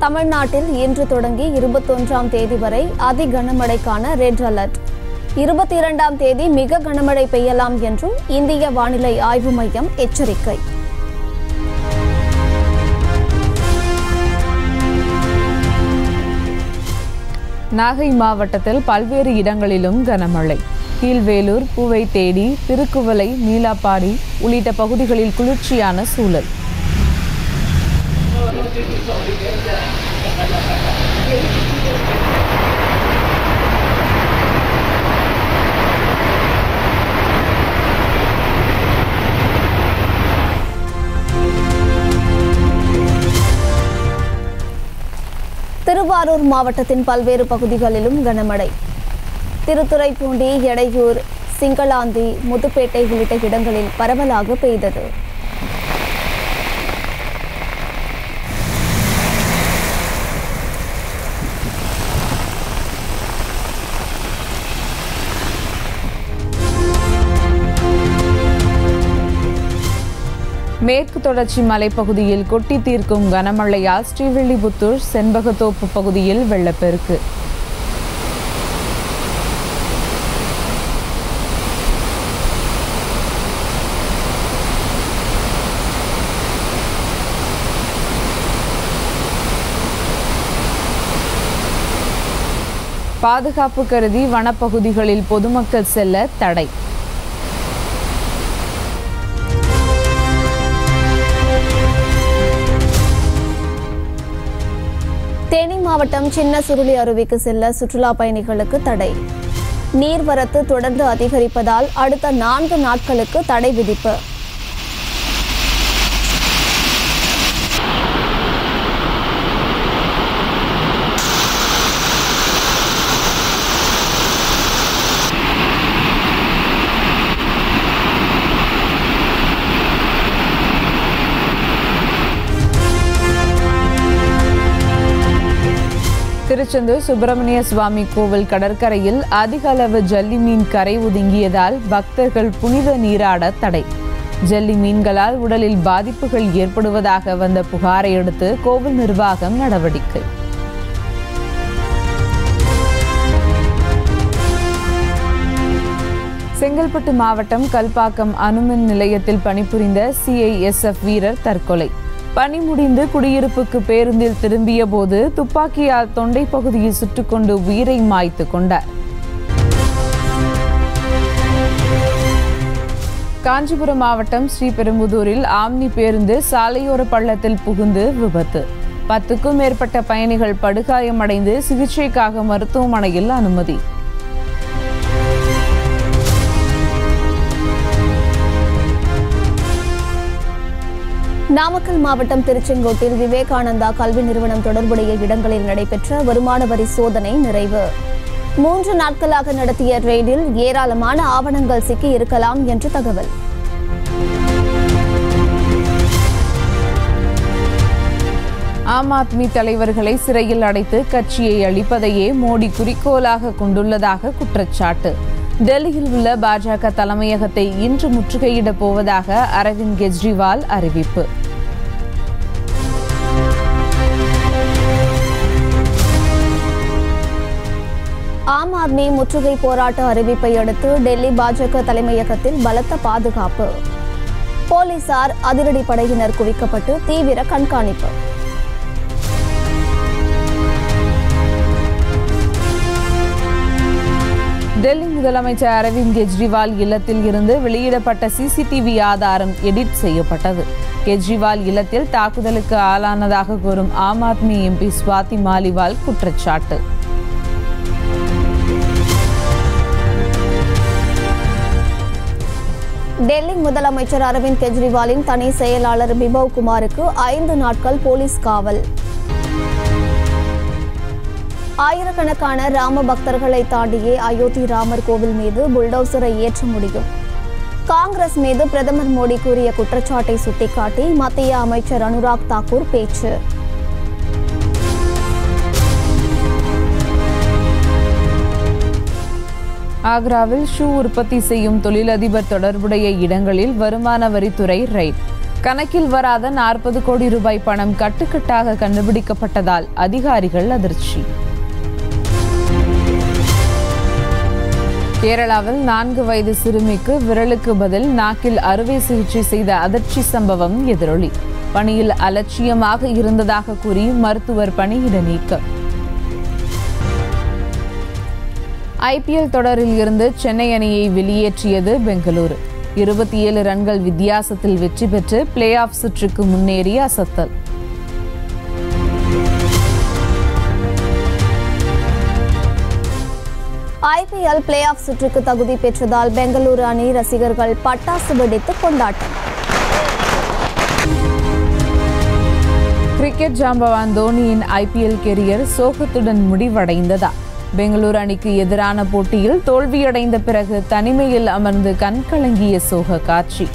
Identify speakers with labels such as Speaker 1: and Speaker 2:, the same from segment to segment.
Speaker 1: தமிழ்நாட்டில் இன்று தொடங்கி இருபத்தொன்றாம் தேதி வரை அதி கனமழைக்கான ரெட் அலர்ட் இருபத்தி இரண்டாம் தேதி மிக கனமழை பெய்யலாம் என்றும் இந்திய வானிலை ஆய்வு மையம் எச்சரிக்கை
Speaker 2: நாகை மாவட்டத்தில் பல்வேறு இடங்களிலும் கனமழை கீழ்வேலூர் பூவை தேடி திருக்குவளை நீலாப்பாடி உள்ளிட்ட பகுதிகளில் குளிர்ச்சியான சூழல்
Speaker 1: திருவாரூர் மாவட்டத்தின் பல்வேறு பகுதிகளிலும் கனமழை திருத்துறைப்பூண்டி எடையூர் சிங்களாந்தி முத்துப்பேட்டை உள்ளிட்ட இடங்களில் பரவலாக பெய்தது
Speaker 2: மேற்கு தொடர்ச்சி மலைப்பகுதியில் கொட்டி தீர்க்கும் கனமழையால் ஸ்ரீவில்லிபுத்தூர் செண்பகத்தோப்பு பகுதியில் வெள்ளப்பெருக்கு பாதுகாப்பு கருதி வனப்பகுதிகளில் பொதுமக்கள் செல்ல தடை
Speaker 1: தேனி மாவட்டம் சின்ன சுருளி அருவிக்கு செல்ல சுற்றுலா பயணிகளுக்கு தடை நீர்வரத்து தொடர்ந்து அதிகரிப்பதால் அடுத்த நான்கு நாட்களுக்கு தடை விதிப்பு
Speaker 2: திருச்செந்தூர் சுப்பிரமணிய சுவாமி கோவில் கடற்கரையில் அதிக அளவு ஜல்லி மீன் கரை ஒதுங்கியதால் பக்தர்கள் புனித நீராட தடை ஜல்லி மீன்களால் உடலில் பாதிப்புகள் ஏற்படுவதாக வந்த புகாரை அடுத்து கோவில் நிர்வாகம் நடவடிக்கை செங்கல்பட்டு மாவட்டம் கல்பாக்கம் அணுமின் நிலையத்தில் பணிபுரிந்த சிஐஎஸ்எஃப் வீரர் தற்கொலை பணி முடிந்து குடியிருப்புக்கு பேருந்தில் திரும்பிய போது துப்பாக்கியால் தொண்டை பகுதியில் சுட்டுக்கொண்டு உயிரை மாய்த்து கொண்டார் காஞ்சிபுரம் மாவட்டம் ஸ்ரீபெரும்புதூரில் ஆம்னி பேருந்து சாலையோர பள்ளத்தில் புகுந்து விபத்து பத்துக்கும் மேற்பட்ட பயணிகள் படுகாயமடைந்து சிகிச்சைக்காக மருத்துவமனையில் அனுமதி
Speaker 1: நாமக்கல் மாவட்டம் திருச்செங்கோட்டில் விவேகானந்தா கல்வி நிறுவனம் தொடர்புடைய இடங்களில் நடைபெற்ற வருமான வரி சோதனை நிறைவு மூன்று நாட்களாக நடத்திய ரெய்டில் ஏராளமான ஆவணங்கள் சிக்கி இருக்கலாம் என்று தகவல்
Speaker 2: ஆம் ஆத்மி தலைவர்களை சிறையில் அடைத்து கட்சியை அழிப்பதையே மோடி குறிக்கோளாக கொண்டுள்ளதாக குற்றச்சாட்டு டெல்லியில் உள்ள பாஜக தலைமையகத்தை இன்று முற்றுகையிடப் போவதாக அரவிந்த் கெஜ்ரிவால் அறிவிப்பு
Speaker 1: ஆம் ஆத்மி முற்றுகை போராட்ட அறிவிப்பை அடுத்து டெல்லி பாஜக தலைமையகத்தில் பலத்த பாதுகாப்பு போலீசார் அதிரடி படையினர் குவிக்கப்பட்டு தீவிர கண்காணிப்பு
Speaker 2: டெல்லி முதலமைச்சர் அரவிந்த் கெஜ்ரிவால் இல்லத்தில் இருந்து வெளியிடப்பட்ட சிசிடிவி ஆதாரம் எடிட் செய்யப்பட்டது கெஜ்ரிவால் இல்லத்தில் தாக்குதலுக்கு ஆளானதாக கூறும் ஆம் ஆத்மி எம்பி ஸ்வாதி மாலிவால் குற்றச்சாட்டு
Speaker 1: டெல்லி முதலமைச்சர் அரவிந்த் கெஜ்ரிவாலின் தனி செயலாளர் பிபவ் குமாருக்கு ஐந்து நாட்கள் போலீஸ் காவல் ஆயிரக்கணக்கான ராம பக்தர்களை தாண்டியே அயோத்தி ராமர் கோவில் மீது புல்டோசரை ஏற்ற முடியும் காங்கிரஸ் மீது பிரதமர் மோடி கூறிய குற்றச்சாட்டை சுட்டிக்காட்டி மத்திய அமைச்சர் அனுராக் தாக்கூர் பேச்சு
Speaker 2: ஆக்ராவில் ஷூ உற்பத்தி செய்யும் தொழிலதிபர் தொடர்புடைய இடங்களில் வருமான வரித்துறை ரைட் கணக்கில் வராத நாற்பது கோடி ரூபாய் பணம் கட்டுக்கட்டாக கண்டுபிடிக்கப்பட்டதால் அதிகாரிகள் அதிர்ச்சி கேரளாவில் நான்கு வயது சிறுமிக்கு விரலுக்கு பதில் நாக்கில் அறுவை சிகிச்சை செய்த அதிர்ச்சி சம்பவம் எதிரொலி பணியில் அலட்சியமாக இருந்ததாக கூறி மருத்துவர் பணியிட நீக்கம் ஐபிஎல் தொடரில் இருந்து சென்னை அணியை வெளியேற்றியது பெங்களூரு இருபத்தி ஏழு ரன்கள் வித்தியாசத்தில் வெற்றி பெற்று பிளே ஆஃப் சுற்றுக்கு முன்னேறி அசத்தல்
Speaker 1: ஐபிஎல் பிளே ஆஃப் சுற்றுக்கு தகுதி பெற்றதால் பெங்களூரு அணி ரசிகர்கள் பட்டாசு வெடித்து கொண்டாட்டம்
Speaker 2: கிரிக்கெட் ஜாம்பவான் தோனியின் ஐபிஎல் கெரியர் சோகத்துடன் முடிவடைந்ததா பெங்களூரு அணிக்கு எதிரான போட்டியில் தோல்வியடைந்த பிறகு தனிமையில் அமர்ந்து கண்கலங்கிய சோக காட்சி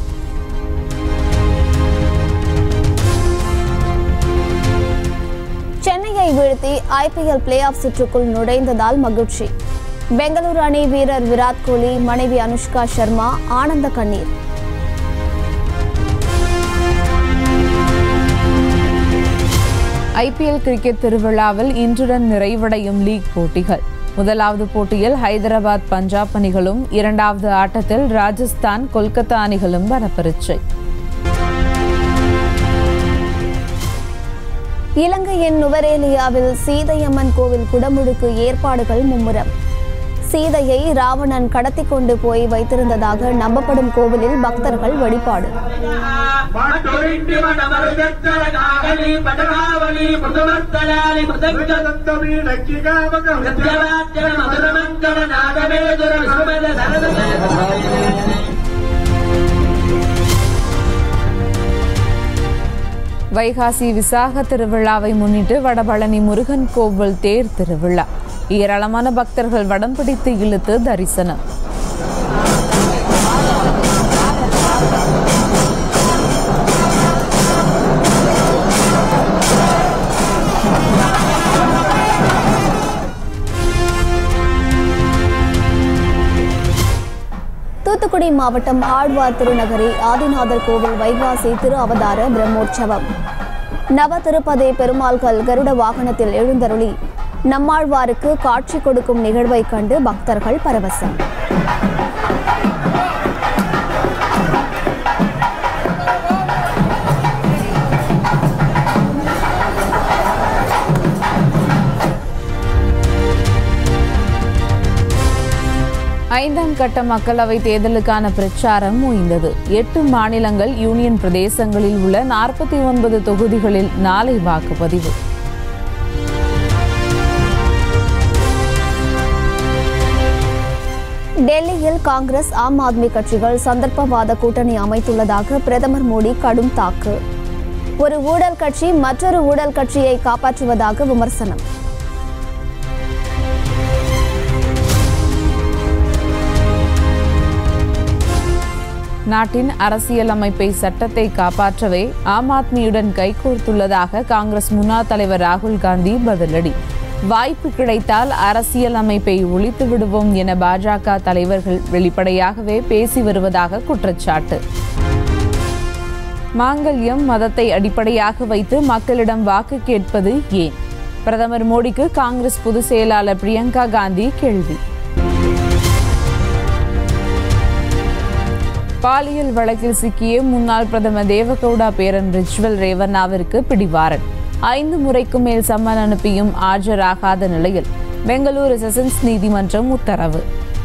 Speaker 1: சென்னையை வீழ்த்தி ஐபிஎல் பிளே ஆஃப் சுற்றுக்குள் நுழைந்ததால் மகிழ்ச்சி பெங்களூரு அணி வீரர் விராட் கோலி மனைவி அனுஷ்கா சர்மா ஆனந்த கண்ணீர்
Speaker 2: ஐபிஎல் கிரிக்கெட் திருவிழாவில் இன்றுடன் நிறைவடையும் லீக் போட்டிகள் முதலாவது போட்டியில் ஹைதராபாத் பஞ்சாப் அணிகளும் இரண்டாவது ஆட்டத்தில் ராஜஸ்தான் கொல்கத்தா அணிகளும் வனப்பரீட்சை
Speaker 1: இலங்கையின் நுவரேலியாவில் சீதையம்மன் கோவில் குடமுழுக்கு ஏற்பாடுகள் மும்முரம் சீதையை ராவணன் கடத்தி கொண்டு போய் வைத்திருந்ததாக நம்பப்படும் கோவிலில் பக்தர்கள் வழிபாடு
Speaker 3: மட்டொழிந்து மனமருதத்தல நாகலி படகாவலி முதுமத்தலாலி முதந்தமி நக்கிகாமக வித்யவாத்திர மதுரமங்கல நாகவேதுர விஸ்வமத சரதமே
Speaker 2: வைகாசி விசாக திருவிழாவை முன்னிட்டு வடபழனி முருகன் கோவில் தேர் திருவிழா ஏராளமான பக்தர்கள் வடம் பிடித்து இழுத்து தரிசனம்
Speaker 1: தூத்துக்குடி மாவட்டம் ஆழ்வார் திருநகரி ஆதிநாதர் கோவில் வைகாசி திரு அவதார பிரம்மோற்சவம் நவ திருப்பதே பெருமாள்கள் கருட வாகனத்தில் எழுந்தருளி நம்மாழ்வாருக்கு காட்சி கொடுக்கும் நிகழ்வை கண்டு பக்தர்கள் பரவசம்
Speaker 2: ஐந்தாம் கட்ட மக்களவை தேர்தலுக்கான பிரச்சாரம் ஓய்ந்தது எட்டு மாநிலங்கள் யூனியன் பிரதேசங்களில் உள்ள நாற்பத்தி ஒன்பது தொகுதிகளில் நாளை வாக்குப்பதிவு
Speaker 1: டெல்லியில் காங்கிரஸ் ஆம் ஆத்மி கட்சிகள் சந்தர்ப்பவாத கூட்டணி அமைத்துள்ளதாக பிரதமர் மோடி கடும் தாக்கு ஒரு ஊழல் கட்சி மற்றொரு ஊழல் கட்சியை காப்பாற்றுவதாக விமர்சனம்
Speaker 2: நாட்டின் அரசியலமைப்பை சட்டத்தை காப்பாற்றவே ஆம் ஆத்மியுடன் கைகோர்த்துள்ளதாக காங்கிரஸ் முன்னாள் தலைவர் ராகுல் காந்தி பதிலடி வாய்ப்பு கிடைத்தால் அரசியல் அமைப்பை ஒழித்து விடுவோம் என பாஜக தலைவர்கள் வெளிப்படையாகவே பேசி வருவதாக குற்றச்சாட்டு மாங்கல்யம் மதத்தை அடிப்படையாக வைத்து மக்களிடம் வாக்கு கேட்பது ஏன் பிரதமர் மோடிக்கு காங்கிரஸ் பொதுச் செயலாளர் பிரியங்கா காந்தி கேள்வி பாலியல் வழக்கில் சிக்கிய முன்னாள் பிரதமர் தேவகவுடா பேரன் ரிச்சுவல் ரேவண்ணாவிற்கு பிடிவாரன் ஐந்து முறைக்கும் மேல் சம்மன் அனுப்பியும் ஆஜராகாத நிலையில் பெங்களூரு செஷன்ஸ் நீதிமன்றம் உத்தரவு